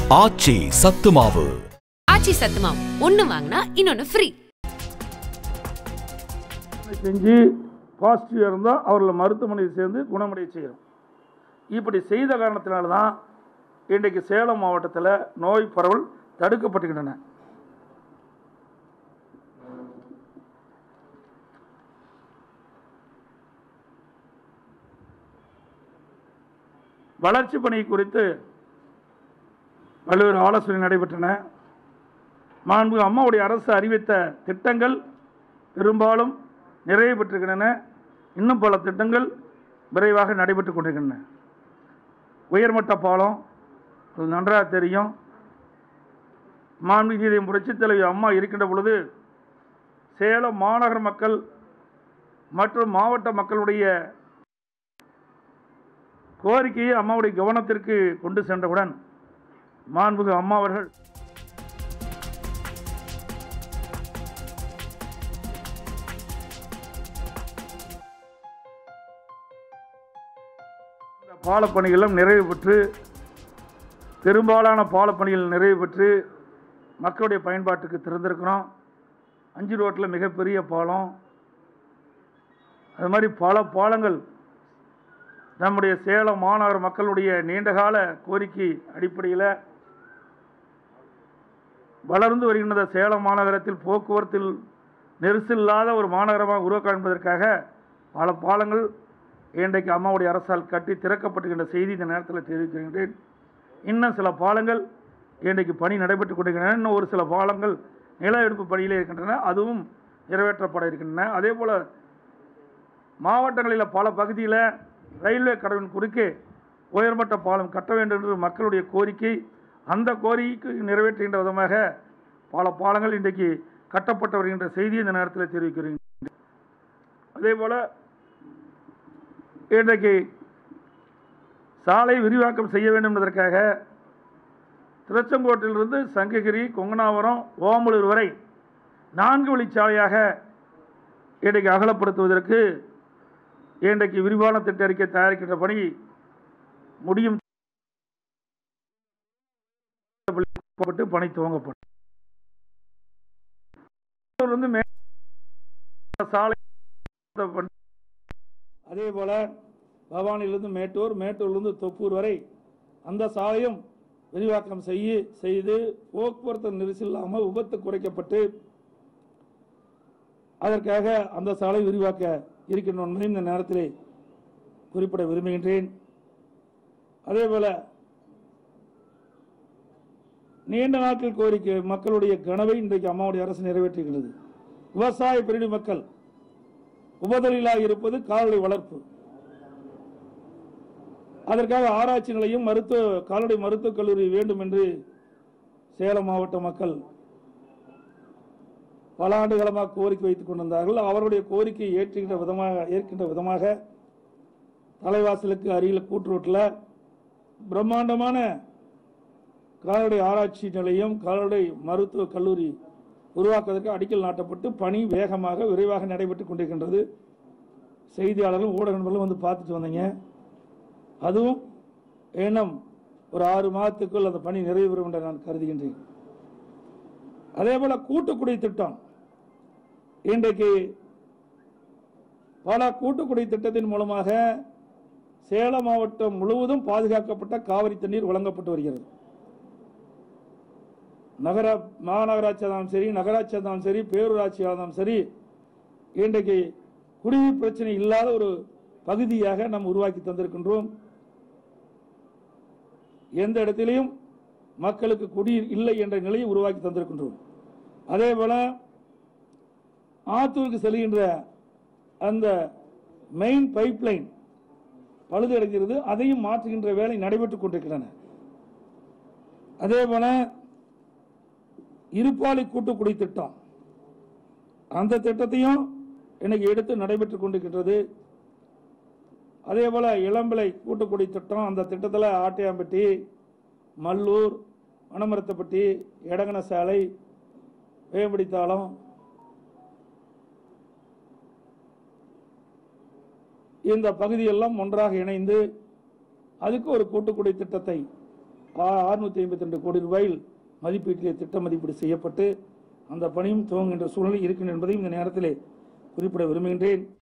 ஆச்சி சத்துமாவு ஆச்சி சத்துமாவு ஒன்னு வாங்கினா இன்னொன்னு ஃப்ரீ செஞ்சு பாசிட்டிவாக இருந்தால் அவர்களை மருத்துவமனையில் சேர்ந்து குணமடைய செய்கிறோம் இப்படி செய்த காரணத்தினால தான் இன்றைக்கு சேலம் மாவட்டத்தில் நோய் பரவல் தடுக்கப்பட்டுகின்றன வளர்ச்சி பணி குறித்து பல்வேறு ஆலோசனை நடைபெற்றன மாண்பு அம்மாவுடைய அரசு அறிவித்த திட்டங்கள் பெரும்பாலும் நிறைவு பெற்றிருக்கின்றன இன்னும் பல திட்டங்கள் விரைவாக நடைபெற்றுக் கொண்டிருக்கின்றன உயர்மட்ட பாலம் அது நன்றாக தெரியும் மாண்புகீதை புரட்சித் தலைவி அம்மா இருக்கின்ற பொழுது சேலம் மாநகர மக்கள் மற்றும் மாவட்ட மக்களுடைய கோரிக்கையை அம்மாவுடைய கவனத்திற்கு கொண்டு சென்றவுடன் மாண்புகு அம்மா அவர்கள் இந்த பாலப்பணிகளும் நிறைவு பெற்று பெரும்பாலான பாலப்பணிகள் நிறைவு பெற்று மக்களுடைய பயன்பாட்டுக்கு திறந்திருக்கிறோம் அஞ்சு ரோட்டில் மிகப்பெரிய பாலம் அது மாதிரி பல பாலங்கள் நம்முடைய சேலம் மாநகர மக்களுடைய நீண்டகால கோரிக்கை அடிப்படையில் வளர்ந்து வருகின்ற சேலம் மாநகரத்தில் போக்குவரத்தில் நெரிசல் இல்லாத ஒரு மாநகரமாக உருவாக்க என்பதற்காக பல பாலங்கள் இன்றைக்கு அம்மாவுடைய அரசால் கட்டி திறக்கப்பட்டுகின்ற செய்தி இந்த நேரத்தில் தெரிவிக்கின்றேன் இன்னும் சில பாலங்கள் இன்றைக்கு பணி நடைபெற்றுக் கொண்டிருக்கின்றன இன்னும் ஒரு சில பாலங்கள் நில எடுப்பு பணியிலே இருக்கின்றன அதுவும் நிறைவேற்றப்பட இருக்கின்றன அதே போல் மாவட்டங்களில் பல பகுதியில் ரயில்வே கடவின் குறுக்கே உயர்மட்ட பாலம் கட்ட வேண்டும் என்று மக்களுடைய கோரிக்கை அந்த கோரிக்கைக்கு நிறைவேற்றுகின்ற விதமாக பல பாலங்கள் இன்றைக்கு கட்டப்பட்டு வருகின்ற செய்தியை இந்த நேரத்தில் தெரிவிக்கிறேன் அதே போல் இன்றைக்கு சாலை விரிவாக்கம் செய்ய வேண்டும் என்பதற்காக திருச்செங்கோட்டிலிருந்து சங்ககிரி கொங்கனாவரம் ஓமலூர் வரை நான்கு வழிச்சாலையாக இன்றைக்கு அகலப்படுத்துவதற்கு இன்றைக்கு விரிவான திட்ட அறிக்கை தயாரிக்கின்ற பணி முடியும் பட்டு பணி துவங்கப்படும் வந்து மே- சாலை அதே போல பவானியிலிருந்து மேட்டூர் மேட்டூர்லேருந்து தொப்பூர் வரை அந்த சாலையும் விரிவாக்கம் செய்ய செய்து போக்குவரத்து நெரிசல் இல்லாமல் விபத்து குறைக்கப்பட்டு அதற்காக அந்த சாலை விரிவாக்க இருக்கின்ற என்பதையும் இந்த நேரத்திலே குறிப்பிட விரும்புகின்றேன் அதே போல நீண்ட நாட்கள் கோரிக்கை மக்களுடைய கனவை இன்றைக்கு அம்மாவுடைய அரசு நிறைவேற்றுகிறது விவசாய பிரிவு மக்கள் உபதொழிலாக இருப்பது கால்நடை வளர்ப்பு அதற்காக ஆராய்ச்சி நிலையம் மருத்துவ கால்நடை மருத்துவக் கல்லூரி வேண்டும் என்று சேலம் மாவட்ட மக்கள் பல ஆண்டு காலமாக கோரிக்கை வைத்துக் கொண்டிருந்தார்கள் அவருடைய கோரிக்கையை ஏற்றுகின்ற விதமாக ஏற்கின்ற விதமாக தலைவாசலுக்கு அருகில் கூட்டுரோட்டில் பிரம்மாண்டமான கால்நடை ஆராய்ச்சி நிலையம் கால்நடை மருத்துவக் கல்லூரி உருவாக்குவதற்கு அடிக்கல் நாட்டப்பட்டு பணி வேகமாக விரைவாக நடைபெற்றுக் கொண்டிருக்கின்றது செய்தியாளர்களும் ஊடக நண்பர்களும் வந்து பார்த்துட்டு வந்தீங்க அதுவும் இன்னும் ஒரு ஆறு மாதத்துக்குள் அந்த பணி நிறைவு பெறும் என்று நான் கருதுகின்றேன் அதே போல கூட்டுக்குடி திட்டம் இன்றைக்கு பல கூட்டுக்குடி திட்டத்தின் மூலமாக சேலம் மாவட்டம் முழுவதும் பாதுகாக்கப்பட்ட காவிரி தண்ணீர் வழங்கப்பட்டு வருகிறது நகர மாநகராட்சியாக இருந்தாலும் சரி நகராட்சியாக இருந்தாலும் சரி பேரூராட்சியாக இருந்தாலும் சரி இன்றைக்கு குடிநீர் பிரச்சனை இல்லாத ஒரு பகுதியாக நாம் உருவாக்கி தந்திருக்கின்றோம் எந்த இடத்திலையும் மக்களுக்கு குடிநீர் இல்லை என்ற நிலையை உருவாக்கி தந்திருக்கின்றோம் அதே போல ஆத்தூருக்கு செல்கின்ற அந்த மெயின் பைப்லைன் பழுதடைகிறது அதையும் மாற்றுகின்ற வேலை நடைபெற்றுக் கொண்டிருக்கின்றன அதே போல இருப்பாலை கூட்டுக்குடி திட்டம் அந்த திட்டத்தையும் இன்னைக்கு எடுத்து நடைபெற்றுக் கொண்டிருக்கின்றது அதே போல இளம்பிள்ளை கூட்டுக்குடி திட்டம் அந்த திட்டத்தில் ஆட்டையாம்பட்டி மல்லூர் மணமரத்தப்பட்டி எடங்கன சாலை வேம்படித்தாளம் இந்த பகுதியெல்லாம் ஒன்றாக இணைந்து அதுக்கு ஒரு கூட்டுக்குடி திட்டத்தை அறுநூத்தி ஐம்பத்தி ரெண்டு கோடி ரூபாயில் மதிப்பீட்டிலே திட்ட மதிப்பீடு செய்யப்பட்டு அந்த பணியும் துவங்குகின்ற சூழ்நிலை இருக்கும் என்பதையும் இந்த நேரத்திலே குறிப்பிட விரும்புகின்றேன்